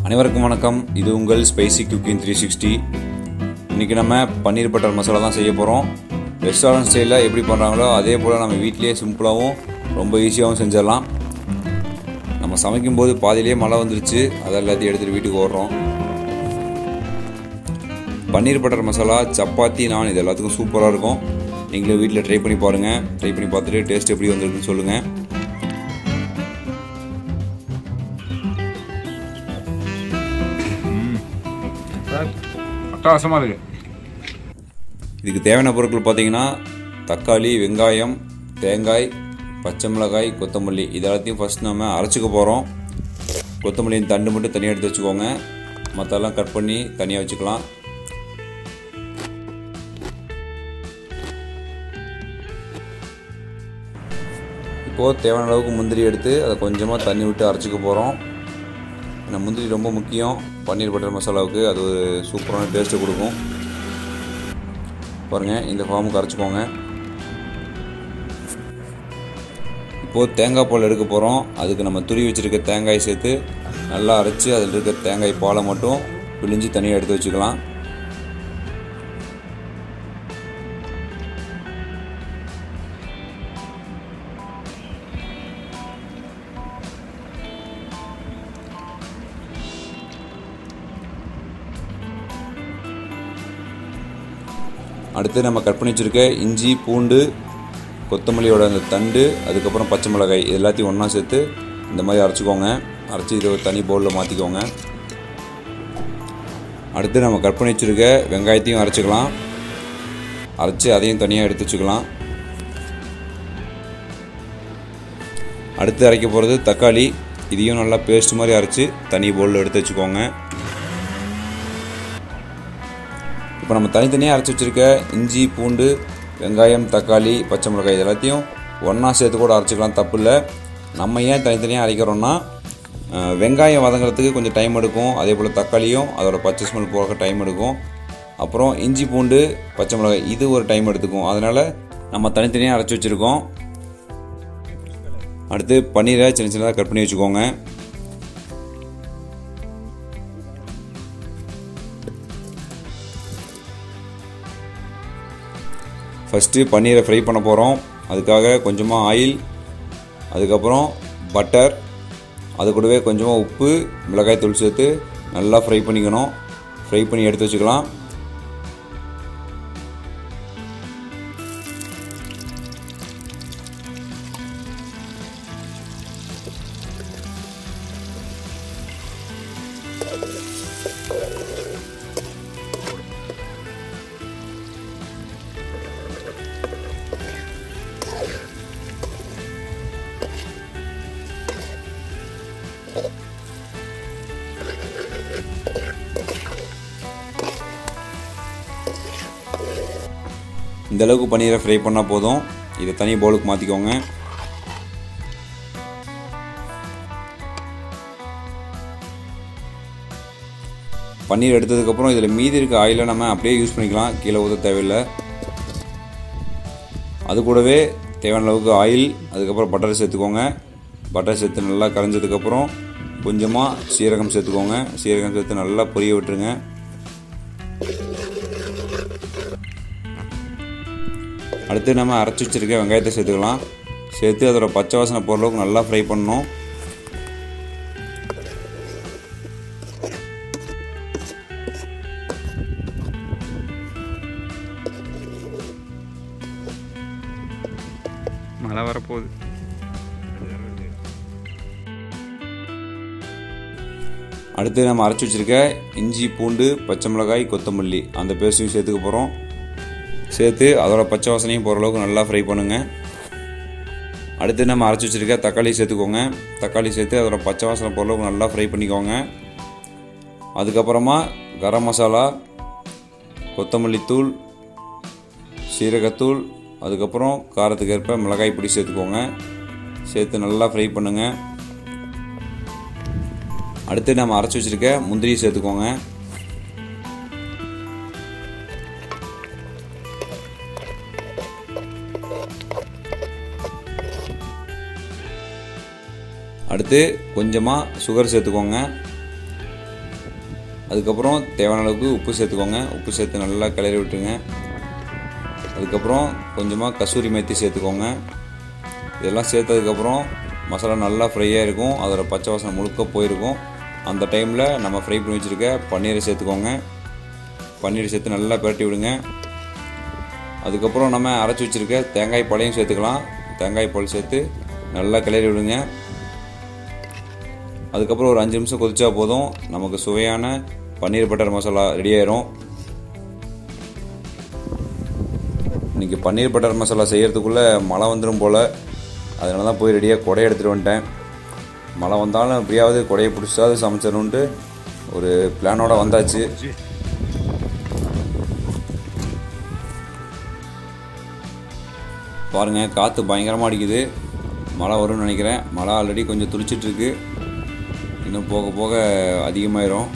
அனைவருக்கும் வணக்கம் இது உங்கள் ஸ்பைசி குக்கிங் த்ரீ சிக்ஸ்டி இன்றைக்கி நம்ம பன்னீர் பட்டர் மசாலா தான் செய்ய போகிறோம் ரெஸ்டாரண்ட் ஸ்டைலில் எப்படி பண்ணுறாங்களோ அதே போல் நம்ம வீட்டிலேயே சிம்பிளாகவும் ரொம்ப ஈஸியாகவும் செஞ்சிடலாம் நம்ம சமைக்கும்போது பாதியிலே மழை வந்துருச்சு அதை எல்லாத்தையும் எடுத்துகிட்டு வீட்டுக்கு ஓடுறோம் பன்னீர் பட்டர் மசாலா சப்பாத்தி நான் இது எல்லாத்துக்கும் சூப்பராக இருக்கும் நீங்களும் வீட்டில் ட்ரை பண்ணி பாருங்கள் ட்ரை பண்ணி பார்த்துட்டு டேஸ்ட் எப்படி வந்திருக்குன்னு சொல்லுங்கள் அட்டகாசமாக இருக்குது இதுக்கு தேவையான பொருட்கள் பார்த்தீங்கன்னா தக்காளி வெங்காயம் தேங்காய் பச்சை மிளகாய் கொத்தமல்லி இது எல்லாத்தையும் ஃபஸ்ட் நம்ம அரைச்சிக்க போகிறோம் கொத்தமல்லியின் தண்டு மட்டும் தனியாக எடுத்து வச்சுக்கோங்க மற்றெல்லாம் கட் பண்ணி தனியாக வச்சுக்கலாம் இப்போது தேவையான அளவுக்கு முந்திரி எடுத்து அதை கொஞ்சமாக தண்ணி விட்டு அரைச்சிக்க போகிறோம் ஏன்னா முந்திரி ரொம்ப முக்கியம் பன்னீர் பட்டர் மசாலாவுக்கு அது ஒரு சூப்பரான டேஸ்ட்டு கொடுக்கும் பாருங்கள் இந்த ஃபார்முக்கு அரைச்சிக்கோங்க இப்போது தேங்காய் பால் எடுக்க போகிறோம் அதுக்கு நம்ம துரி வச்சுருக்க தேங்காய் சேர்த்து நல்லா அரைச்சி அதில் இருக்க தேங்காய் பாலை மட்டும் பிழிஞ்சு தனியாக எடுத்து வச்சுக்கலாம் அடுத்து நம்ம கட் பண்ணி வச்சுருக்க இஞ்சி பூண்டு கொத்தமல்லியோட அந்த தண்டு அதுக்கப்புறம் பச்சை மிளகாய் இது எல்லாத்தையும் ஒன்றா சேர்த்து இந்த மாதிரி அரைச்சிக்கோங்க அரைச்சி இதை ஒரு தனி பவுலில் மாற்றிக்கோங்க அடுத்து நம்ம கட் பண்ணி வச்சுருக்க வெங்காயத்தையும் அரைச்சிக்கலாம் அரைச்சி அதையும் தனியாக எடுத்து வச்சுக்கலாம் அடுத்து அரைக்க போகிறது தக்காளி இதையும் நல்லா பேஸ்ட் மாதிரி அரைச்சி தனி பவுலில் எடுத்து வச்சுக்கோங்க இப்போ நம்ம தனித்தனியாக அரைச்சி வச்சுருக்க இஞ்சி பூண்டு வெங்காயம் தக்காளி பச்சை மிளகாய் இது எல்லாத்தையும் ஒன்றா சேர்த்து கூட அரைச்சிக்கலாம் தப்பு இல்லை நம்ம ஏன் தனித்தனியாக அரைக்கிறோன்னா அஹ், வெங்காயம் வதங்குறதுக்கு கொஞ்சம் டைம் எடுக்கும் அதே போல் தக்காளியும் அதோட பச்சை ஸ்மெல் போக டைம் எடுக்கும் அப்புறம் இஞ்சி பூண்டு பச்சை மிளகாய் இது ஒரு டைம் எடுத்துக்கும் அதனால் நம்ம தனித்தனியாக அரைச்சி வச்சுருக்கோம் அடுத்து பன்னீரை சின்ன சின்னதாக கட் பண்ணி வச்சுக்கோங்க ஃபஸ்ட்டு பன்னீரை ஃப்ரை பண்ண போகிறோம் அதுக்காக கொஞ்சமாக ஆயில் அதுக்கப்புறம் பட்டர் அது கூடவே கொஞ்சமாக உப்பு மிளகாய் தூள் சேர்த்து நல்லா ஃப்ரை பண்ணிக்கணும் ஃப்ரை பண்ணி எடுத்து வச்சுக்கலாம் இந்த அளவுக்கு பன்னீரை ஃப்ரை பண்ணால் போதும் இதை தனி பவுலுக்கு மாற்றிக்கோங்க பன்னீர் எடுத்ததுக்கப்புறம் இதில் மீதி இருக்க ஆயிலை நம்ம அப்படியே யூஸ் பண்ணிக்கலாம் கீழே ஊற்ற தேவையில்லை அது கூடவே தேவையான அளவுக்கு ஆயில் அதுக்கப்புறம் பட்டர் சேர்த்துக்கோங்க பட்டர் சேர்த்து நல்லா கரைஞ்சதுக்கப்புறம் கொஞ்சமாக சீரகம் சேர்த்துக்கோங்க சீரகம் சேர்த்து நல்லா பொரிய விட்டுருங்க அடுத்து நம்ம அரைச்சி வச்சிருக்க வெங்காயத்தை சேர்த்துக்கலாம் சேர்த்து அதோட பச்சை வாசனை போகிற அளவுக்கு நல்லா ஃப்ரை பண்ணணும் மழை வரப்போகுது அடுத்து நம்ம அரைச்சி வச்சிருக்க இஞ்சி பூண்டு பச்சை மிளகாய் கொத்தமல்லி அந்த பேஸ்ட்டையும் சேர்த்துக்க போகிறோம் சேர்த்து அதோட பச்சை வாசனையும் போகிற அளவுக்கு நல்லா ஃப்ரை பண்ணுங்கள் அடுத்து நம்ம அரைச்சி வச்சிருக்க தக்காளி சேர்த்துக்கோங்க தக்காளி சேர்த்து அதோட பச்சை வாசனை போகிற அளவுக்கு நல்லா ஃப்ரை பண்ணிக்கோங்க அதுக்கப்புறமா கரம் மசாலா கொத்தமல்லி தூள் சீரகத்தூள் அதுக்கப்புறம் காரத்துக்கு ஏற்ப மிளகாய் பொடி சேர்த்துக்கோங்க சேர்த்து நல்லா ஃப்ரை பண்ணுங்கள் அடுத்து நம்ம அரைச்சி வச்சிருக்க முந்திரி சேர்த்துக்கோங்க அடுத்து கொஞ்சமாக சுகர் சேர்த்துக்கோங்க அதுக்கப்புறம் தேவையான அளவுக்கு உப்பு சேர்த்துக்கோங்க உப்பு சேர்த்து நல்லா கிளறி விட்டுருங்க அதுக்கப்புறம் கொஞ்சமாக கசூரி மேத்தி சேர்த்துக்கோங்க இதெல்லாம் சேர்த்ததுக்கப்புறம் மசாலா நல்லா ஃப்ரையாக இருக்கும் அதோட பச்சை வாசனை முழுக்க போயிருக்கும் அந்த டைமில் நம்ம ஃப்ரை பண்ணி வச்சுருக்க பன்னீரை சேர்த்துக்கோங்க பன்னீர் சேர்த்து நல்லா பிரட்டி விடுங்க அதுக்கப்புறம் நம்ம அரைச்சி வச்சுருக்க தேங்காய் பழையும் சேர்த்துக்கலாம் தேங்காய் பால் சேர்த்து நல்லா கிளறி விடுங்க அதுக்கப்புறம் ஒரு அஞ்சு நிமிஷம் கொதிச்சா போதும் நமக்கு சுவையான பன்னீர் பட்டர் மசாலா ரெடி ஆயிரும் இன்றைக்கி பன்னீர் பட்டர் மசாலா செய்கிறதுக்குள்ளே மழை வந்துடும் போல் அதனால தான் போய் ரெடியாக கொடையை எடுத்துகிட்டு வந்துட்டேன் மழை வந்தாலும் எப்படியாவது கொடையை பிடிச்சாவது சமைச்சிடணுன்ட்டு ஒரு பிளானோட வந்தாச்சு பாருங்கள் காற்று பயங்கரமாக அடிக்குது மழை வரும்னு நினைக்கிறேன் மழை ஆல்ரெடி கொஞ்சம் துளிச்சிட்ருக்கு இன்னும் போக போக அதிகமாயிரும்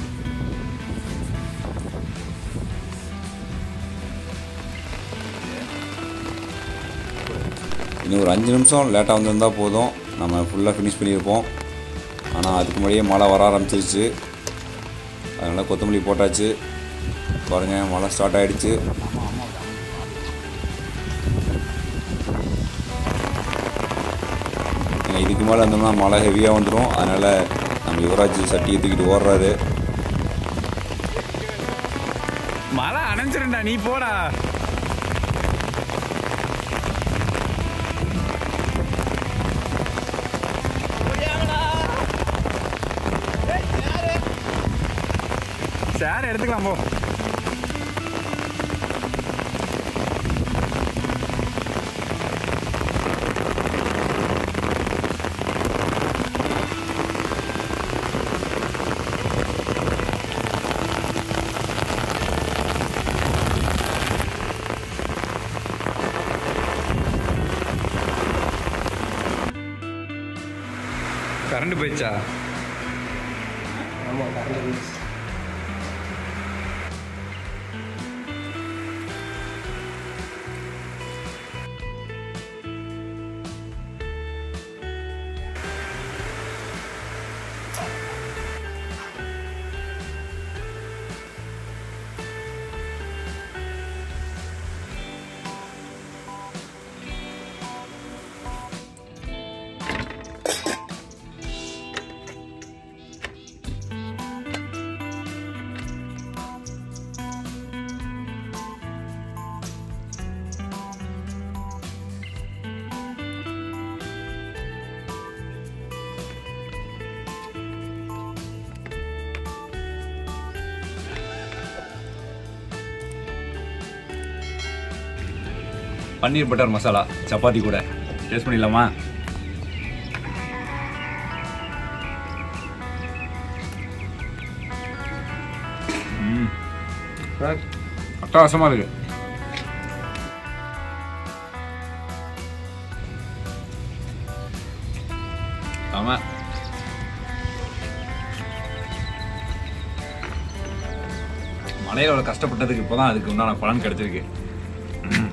இன்னும் ஒரு அஞ்சு நிமிஷம் லேட்டாக வந்திருந்தால் போதும் நம்ம ஃபுல்லாக ஃபினிஷ் பண்ணியிருப்போம் ஆனால் அதுக்கு முன்னாடியே மழை வர ஆரம்பிச்சிருச்சு அதனால் கொத்தமல்லி போட்டாச்சு பாருங்கள் மழை ஸ்டார்ட் ஆகிடுச்சு இதுக்கு மேலே இருந்தோம்னா மழை ஹெவியாக வந்துடும் அதனால் நம்ம யுவராஜ் சட்டியை தூக்கிட்டு ஓடுறாரு மழை அணைஞ்சிருண்டா நீ போடா சேர் எடுத்துக்கலாம் போ கரண்ட் போயிடுச்சா பன்னீர் பட்டர் மசாலா சப்பாத்தி கூட டேஸ்ட் பண்ணிடலாமா ம். அட்டகாசமா இருக்கு ஆமா மலையில கஷ்டப்பட்டதுக்கு இப்போதான் அதுக்கு உண்டான பலன் கிடைச்சிருக்கு ம்.